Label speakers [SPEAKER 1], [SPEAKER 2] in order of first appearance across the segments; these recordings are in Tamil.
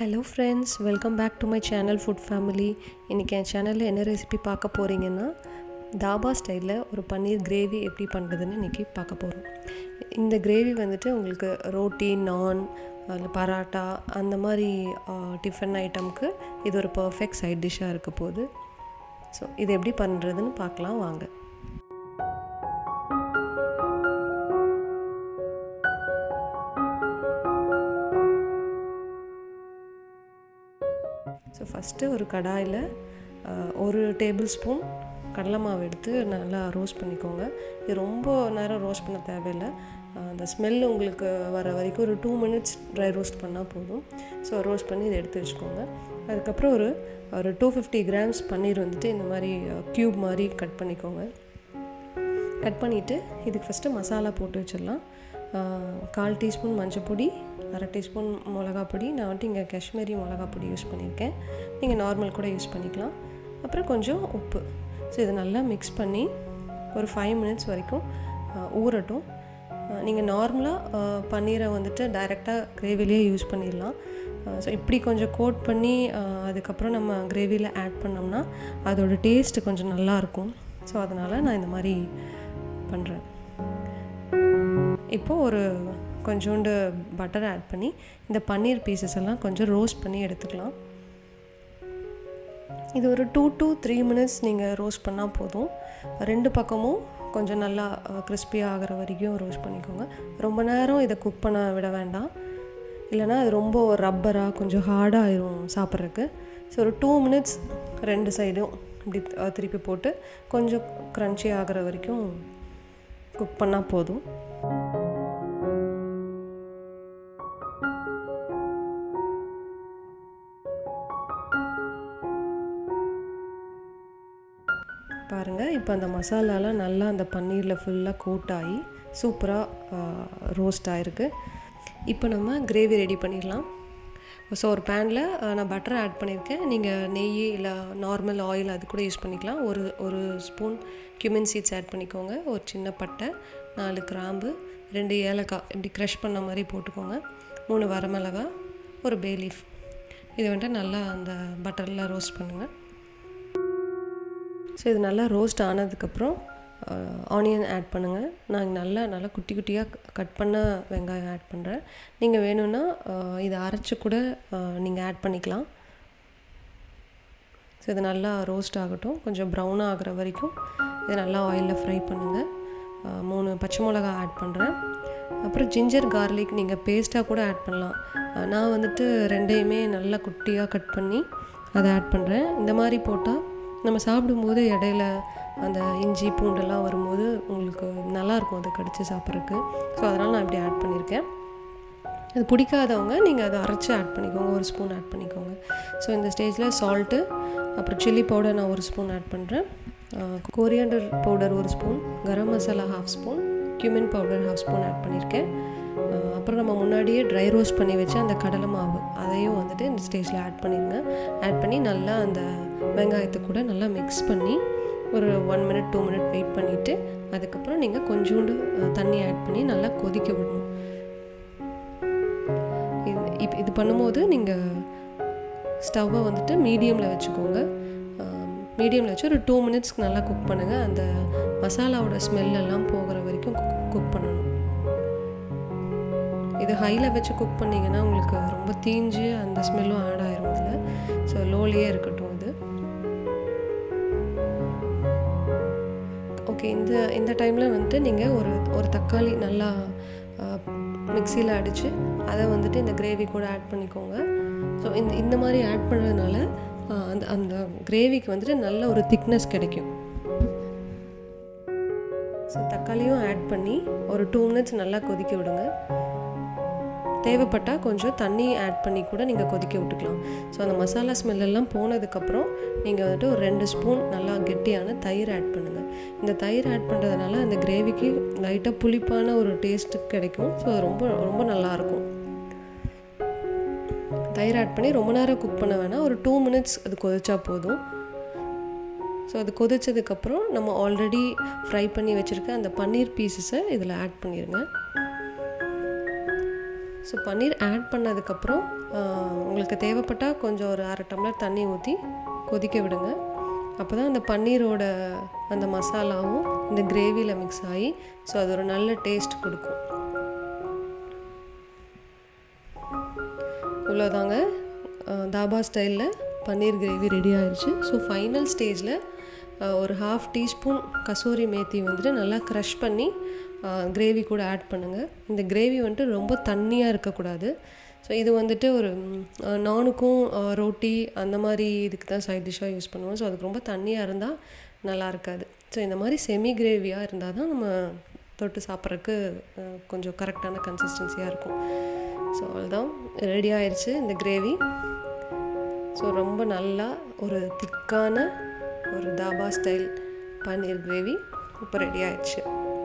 [SPEAKER 1] hello friends welcome back to my channel food family இன்றைக்கி என் சேனலில் என்ன ரெசிபி பார்க்க போகிறீங்கன்னா தாபா ஸ்டைலில் ஒரு பன்னீர் கிரேவி எப்படி பண்ணுறதுன்னு இன்றைக்கி பார்க்க போகிறோம் இந்த கிரேவி வந்துட்டு உங்களுக்கு ரோட்டி நான் அதில் பராட்டா அந்த மாதிரி டிஃபன் ஐட்டம்க்கு இது ஒரு பர்ஃபெக்ட் சைட் டிஷ்ஷாக இருக்க போகுது ஸோ இது எப்படி பண்ணுறதுன்னு பார்க்கலாம் வாங்க ஸோ ஃபஸ்ட்டு ஒரு கடாயில் ஒரு டேபிள் ஸ்பூன் கடலை மாவு எடுத்து நல்லா ரோஸ்ட் பண்ணிக்கோங்க இது ரொம்ப நேரம் ரோஸ்ட் பண்ண தேவையில்லை அந்த ஸ்மெல் உங்களுக்கு வர வரைக்கும் ஒரு டூ மினிட்ஸ் ட்ரை ரோஸ்ட் பண்ணால் போதும் ஸோ ரோஸ்ட் பண்ணி இதை எடுத்து வச்சுக்கோங்க அதுக்கப்புறம் ஒரு ஒரு டூ ஃபிஃப்டி கிராம்ஸ் பன்னீர் வந்துட்டு இந்த மாதிரி க்யூப் மாதிரி கட் பண்ணிக்கோங்க கட் பண்ணிவிட்டு இதுக்கு ஃபஸ்ட்டு மசாலா போட்டு வச்சிடலாம் கால் டீஸ்பூன் மஞ்சள் பொடி அரை டீஸ்பூன் மிளகா பொடி நான் வந்துட்டு இங்கே காஷ்மீரி மிளகா பொடி யூஸ் பண்ணியிருக்கேன் நீங்கள் நார்மல் கூட யூஸ் பண்ணிக்கலாம் அப்புறம் கொஞ்சம் உப்பு ஸோ இதை நல்லா மிக்ஸ் பண்ணி ஒரு ஃபைவ் மினிட்ஸ் வரைக்கும் ஊறட்டும் நீங்கள் நார்மலாக பன்னீரை வந்துட்டு டைரெக்டாக கிரேவிலேயே யூஸ் பண்ணிடலாம் ஸோ இப்படி கொஞ்சம் கோட் பண்ணி அதுக்கப்புறம் நம்ம கிரேவியில் ஆட் பண்ணோம்னா அதோடய டேஸ்ட்டு கொஞ்சம் நல்லாயிருக்கும் ஸோ அதனால் நான் இந்த மாதிரி பண்ணுறேன் இப்போது ஒரு கொஞ்சோண்டு பட்டர் ஆட் பண்ணி இந்த பன்னீர் பீசஸ் எல்லாம் கொஞ்சம் ரோஸ்ட் பண்ணி எடுத்துக்கலாம் இது ஒரு டூ டு த்ரீ மினிட்ஸ் நீங்கள் ரோஸ்ட் பண்ணால் போதும் ரெண்டு பக்கமும் கொஞ்சம் நல்லா கிறிஸ்பியாக ஆகிற வரைக்கும் ரோஸ்ட் பண்ணிக்கோங்க ரொம்ப நேரம் இதை குக் பண்ண விட வேண்டாம் இல்லைனா அது ரொம்ப ரப்பராக கொஞ்சம் ஹார்டாக ஆயிரும் சாப்பிட்றதுக்கு ஸோ ஒரு டூ மினிட்ஸ் ரெண்டு சைடும் இப்படி திருப்பி போட்டு கொஞ்சம் க்ரன்ச்சி ஆகிற வரைக்கும் குக் பண்ணால் போதும் பாருங்கள் இப்போ அந்த மசாலாலாம் நல்லா அந்த பன்னீரில் ஃபுல்லாக கோட் ஆகி சூப்பராக ரோஸ்ட் ஆகிருக்கு இப்போ நம்ம கிரேவி ரெடி பண்ணிடலாம் ஸோ ஒரு பேனில் நான் பட்டர் ஆட் பண்ணியிருக்கேன் நீங்கள் நெய் இல்லை நார்மல் ஆயில் அது கூட யூஸ் பண்ணிக்கலாம் ஒரு ஒரு ஸ்பூன் கியூமின் சீட்ஸ் ஆட் பண்ணிக்கோங்க ஒரு சின்ன பட்டை நாலு கிராம்பு ரெண்டு ஏலக்காய் இப்படி க்ரஷ் பண்ண மாதிரி போட்டுக்கோங்க மூணு வரமிளகா ஒரு பே லீஃப் இது வந்துட்டு நல்லா அந்த பட்டரில் ரோஸ்ட் பண்ணுங்கள் ஸோ இது நல்லா ரோஸ்ட் ஆனதுக்கப்புறம் ஆனியன் ஆட் பண்ணுங்கள் நான் நல்லா நல்லா குட்டி குட்டியாக கட் பண்ண வெங்காயம் ஆட் பண்ணுறேன் நீங்கள் வேணும்னா இதை அரைச்சி கூட நீங்கள் ஆட் பண்ணிக்கலாம் ஸோ இது நல்லா ரோஸ்ட் ஆகட்டும் கொஞ்சம் ப்ரௌனாக ஆகிற வரைக்கும் இதை நல்லா ஆயிலில் ஃப்ரை பண்ணுங்கள் மூணு பச்சை மிளகா ஆட் பண்ணுறேன் அப்புறம் ஜிஞ்சர் கார்லிக் நீங்கள் பேஸ்ட்டாக கூட ஆட் பண்ணலாம் நான் வந்துட்டு ரெண்டையுமே நல்லா குட்டியாக கட் பண்ணி அதை ஆட் பண்ணுறேன் இந்த மாதிரி போட்டால் நம்ம சாப்பிடும்போது இடையில அந்த இஞ்சி பூண்டெல்லாம் வரும்போது உங்களுக்கு நல்லாயிருக்கும் அதை கடித்து சாப்பிட்றதுக்கு ஸோ அதனால் நான் இப்படி ஆட் பண்ணியிருக்கேன் அது பிடிக்காதவங்க நீங்கள் அதை அரைச்சி ஆட் பண்ணிக்கோங்க ஒரு ஸ்பூன் ஆட் பண்ணிக்கோங்க ஸோ இந்த ஸ்டேஜில் சால்ட்டு அப்புறம் சில்லி பவுடர் நான் ஒரு ஸ்பூன் ஆட் பண்ணுறேன் கோரியண்டர் பவுடர் ஒரு spoon garam masala half spoon cumin powder half spoon add பண்ணியிருக்கேன் அப்புறம் நம்ம முன்னாடியே ட்ரை ரோஸ்ட் பண்ணி வச்சு அந்த கடலை மாவு அதையும் வந்துட்டு இந்த ஸ்டேஜில் ஆட் பண்ணிடுங்க ஆட் பண்ணி நல்லா அந்த வெங்காயத்தை கூட நல்லா மிக்ஸ் பண்ணி ஒரு one minute two minute wait பண்ணிவிட்டு அதுக்கப்புறம் நீங்கள் கொஞ்சோண்டு தண்ணி ஆட் பண்ணி நல்லா கொதிக்க விடணும் இது இப்போ இது பண்ணும்போது நீங்கள் ஸ்டவ்வை வந்துட்டு மீடியமில் வச்சுக்கோங்க மீடியமில் வச்சு ஒரு டூ மினிட்ஸ்க்கு நல்லா குக் பண்ணுங்கள் அந்த மசாலாவோட ஸ்மெல்லெல்லாம் போகிற வரைக்கும் குக் பண்ணணும் இது ஹையில் வச்சு குக் பண்ணிங்கன்னா உங்களுக்கு ரொம்ப தீஞ்சு அந்த ஸ்மெல்லும் ஆட் ஆயிரும் இதில் ஸோ லோலியே இருக்கட்டும் இது ஓகே இந்த இந்த டைமில் வந்துட்டு நீங்கள் ஒரு ஒரு தக்காளி நல்லா மிக்சியில் அடித்து அதை வந்துட்டு இந்த கிரேவி கூட ஆட் பண்ணிக்கோங்க ஸோ இந்த இந்த மாதிரி ஆட் பண்ணுறதுனால அந்த அந்த கிரேவிக்கு வந்துட்டு நல்ல ஒரு திக்னஸ் கிடைக்கும் ஸோ தக்காளியும் ஆட் பண்ணி ஒரு டூ மினிட்ஸ் நல்லா கொதிக்க விடுங்க தேவைப்பட்டால் கொஞ்சம் தண்ணி ஆட் பண்ணி கூட நீங்கள் கொதிக்க விட்டுக்கலாம் ஸோ அந்த மசாலா ஸ்மெல்லெல்லாம் போனதுக்கப்புறம் நீங்கள் வந்துட்டு ஒரு ரெண்டு ஸ்பூன் நல்லா கெட்டியான தயிர் ஆட் பண்ணுங்கள் இந்த தயிர் ஆட் பண்ணுறதுனால அந்த கிரேவிக்கு லைட்டாக புளிப்பான ஒரு டேஸ்ட்டு கிடைக்கும் ஸோ ரொம்ப ரொம்ப நல்லாயிருக்கும் தயிர் ஆட் பண்ணி ரொம்ப நேரம் குக் பண்ண வேணாம் ஒரு டூ மினிட்ஸ் அது கொதிச்சா போதும் ஸோ அது கொதிச்சதுக்கப்புறம் நம்ம ஆல்ரெடி ஃப்ரை பண்ணி வச்சுருக்க அந்த பன்னீர் பீசஸை இதில் ஆட் பண்ணிடுங்க ஸோ பன்னீர் ஆட் பண்ணதுக்கப்புறம் உங்களுக்கு தேவைப்பட்டால் கொஞ்சம் ஒரு அரை டம்ளர் தண்ணி ஊற்றி கொதிக்க விடுங்க அப்போ தான் அந்த பன்னீரோட அந்த மசாலாவும் இந்த கிரேவியில் மிக்ஸ் ஆகி ஸோ அது ஒரு நல்ல டேஸ்ட் கொடுக்கும் இவ்வளோதாங்க தாபா ஸ்டைலில் பன்னீர் கிரேவி ரெடி ஆயிடுச்சு ஸோ ஃபைனல் ஸ்டேஜில் ஒரு ஹாஃப் டீஸ்பூன் கசூரி மேத்தி வந்துட்டு நல்லா க்ரஷ் பண்ணி கிரேவி கூட ஆட் பண்ணுங்கள் இந்த கிரேவி வந்துட்டு ரொம்ப தண்ணியாக இருக்கக்கூடாது ஸோ இது வந்துட்டு ஒரு நானுக்கும் ரோட்டி அந்த மாதிரி இதுக்கு தான் சைட் டிஷ்ஷாக யூஸ் பண்ணுவோம் ஸோ அதுக்கு ரொம்ப தண்ணியாக இருந்தால் நல்லா இருக்காது ஸோ இந்த மாதிரி செமி கிரேவியாக இருந்தால் தான் நம்ம தொட்டு சாப்பிட்றதுக்கு கொஞ்சம் கரெக்டான கன்சிஸ்டன்சியாக இருக்கும் ஸோ அவ்வளோதான் ரெடி ஆயிடுச்சு இந்த கிரேவி ஸோ ரொம்ப நல்லா ஒரு திக்கான ஒரு தாபா ஸ்டைல் பன்னீர் கிரேவி இப்போ ரெடி ஆயிடுச்சு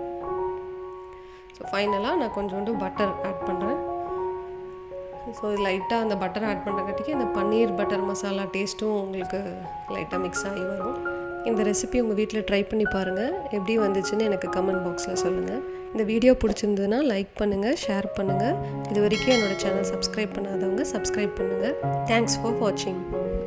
[SPEAKER 1] ஸோ ஃபைனலாக நான் கொஞ்சோண்டு பட்டர் ஆட் பண்ணுறேன் ஸோ லைட்டாக அந்த பட்டர் ஆட் பண்ணுறங்காட்டிக்கு அந்த பன்னீர் பட்டர் மசாலா டேஸ்ட்டும் உங்களுக்கு லைட்டாக மிக்ஸ் ஆகி வரும் இந்த ரெசிபி உங்கள் வீட்டில் ட்ரை பண்ணி பாருங்கள் எப்படி வந்துச்சுன்னு எனக்கு கமெண்ட் பாக்ஸில் சொல்லுங்கள் இந்த வீடியோ பிடிச்சிருந்ததுன்னா லைக் பண்ணுங்கள் ஷேர் பண்ணுங்கள் இது வரைக்கும் என்னோடய சேனல் சப்ஸ்கிரைப் பண்ணாதவங்க சப்ஸ்கிரைப் பண்ணுங்கள் தேங்க்ஸ் ஃபார் வாட்சிங்